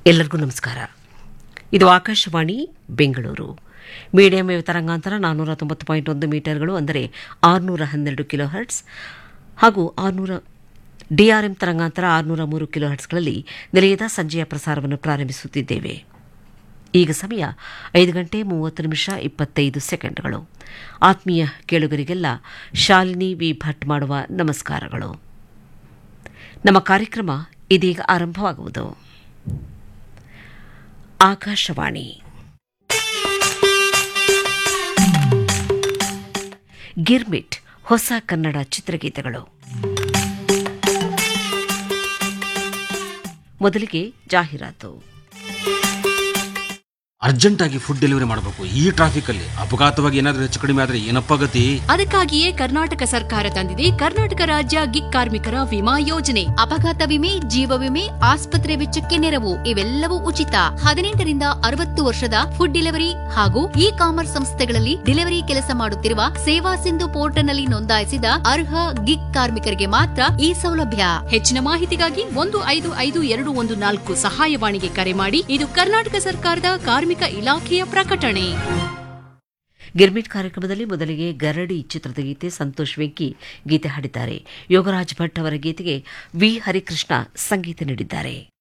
ಎಲ್ಲರಿಗೂ ನಮಸ್ಕಾರ ಇದು ಆಕಾಶವಾಣಿ ಬೆಂಗಳೂರು ಮೀಡಿಯಂ ವೇವ್ ತರಂಗಾಂತರ ನಾನ್ನೂರ ತೊಂಬತ್ತು ಪಾಯಿಂಟ್ ಒಂದು ಮೀಟರ್ಗಳು ಅಂದರೆ ಆರುನೂರ ಹನ್ನೆರಡು ಕಿಲೋ ಹರ್ಟ್ಸ್ ಹಾಗೂ ಆರುನೂರ ಡಿಆರ್ಎಂ ತರಂಗಾಂತರ ಆರುನೂರ ಮೂರು ಕಿಲೋ ಹರ್ಟ್ಸ್ಗಳಲ್ಲಿ ನಿಲಯದ ಸಂಜೆಯ ಪ್ರಸಾರವನ್ನು ಪ್ರಾರಂಭಿಸುತ್ತಿದ್ದೇವೆ ಈಗ ಸಮಯ ಐದು ಗಂಟೆ ಮೂವತ್ತು ನಿಮಿಷ ಇಪ್ಪತ್ತೈದು ಸೆಕೆಂಡ್ಗಳು ಆತ್ಮೀಯ ಕೇಳುಗರಿಗೆಲ್ಲ ಶಾಲಿನಿ ವಿ ಭಟ್ ಮಾಡುವ ನಮಸ್ಕಾರಗಳು ನಮ್ಮ ಕಾರ್ಯಕ್ರಮ ಇದೀಗ ಆರಂಭವಾಗುವುದು ಆಕಾಶವಾಣಿ ಗಿರ್ಮಿಟ್ ಹೊಸ ಕನ್ನಡ ಚಿತ್ರಗೀತೆಗಳು ಮೊದಲಿಗೆ ಜಾಹೀರಾತು ಅರ್ಜೆಂಟ್ ಆಗಿ ಫುಡ್ ಡೆಲಿವರಿ ಮಾಡಬೇಕು ಈ ಟ್ರಾಫಿಕ್ ಅಲ್ಲಿ ಅಪಘಾತವಾಗಿ ಏನಾದ್ರೂ ಹೆಚ್ಚು ಕಡಿಮೆ ಆದ್ರೆ ಏನಪ್ಪ ಗತಿ ಅದಕ್ಕಾಗಿಯೇ ಕರ್ನಾಟಕ ಸರ್ಕಾರ ತಂದಿದೆ ಕರ್ನಾಟಕ ರಾಜ್ಯ ಗಿಗ್ ಕಾರ್ಮಿಕರ ವಿಮಾ ಯೋಜನೆ ಅಪಘಾತ ವಿಮೆ ಜೀವ ವಿಮೆ ಆಸ್ಪತ್ರೆ ವೆಚ್ಚಕ್ಕೆ ನೆರವು ಇವೆಲ್ಲವೂ ಉಚಿತ ಹದಿನೆಂಟರಿಂದ ಅರವತ್ತು ವರ್ಷದ ಫುಡ್ ಡೆಲಿವರಿ ಹಾಗೂ ಇ ಕಾಮರ್ಸ್ ಸಂಸ್ಥೆಗಳಲ್ಲಿ ಡೆಲಿವರಿ ಕೆಲಸ ಮಾಡುತ್ತಿರುವ ಸೇವಾ ಸಿಂಧು ಪೋರ್ಟಲ್ನಲ್ಲಿ ನೋಂದಾಯಿಸಿದ ಅರ್ಹ ಗಿಗ್ ಕಾರ್ಮಿಕರಿಗೆ ಮಾತ್ರ ಈ ಸೌಲಭ್ಯ ಹೆಚ್ಚಿನ ಮಾಹಿತಿಗಾಗಿ ಒಂದು ಐದು ಐದು ಎರಡು ಒಂದು ನಾಲ್ಕು ಸಹಾಯವಾಣಿಗೆ ಕರೆ ಮಾಡಿ ಇದು ಕರ್ನಾಟಕ ಸರ್ಕಾರದ ಕಾರ್ಮಿಕ ಇಲಾಖೆಯ ಪ್ರಕಟಣೆ ಗಿರ್ಮಿಟ್ ಕಾರ್ಯಕ್ರಮದಲ್ಲಿ ಮೊದಲಿಗೆ ಗರಡಿ ಚಿತ್ರದ ಗೀತೆ ಸಂತೋಷ್ ವೆಂಕಿ ಗೀತೆ ಹಾಡಿದ್ದಾರೆ ಯೋಗರಾಜ್ ಭಟ್ ಅವರ ಗೀತೆಗೆ ವಿ ಹರಿಕೃಷ್ಣ ಸಂಗೀತ ನೀಡಿದ್ದಾರೆ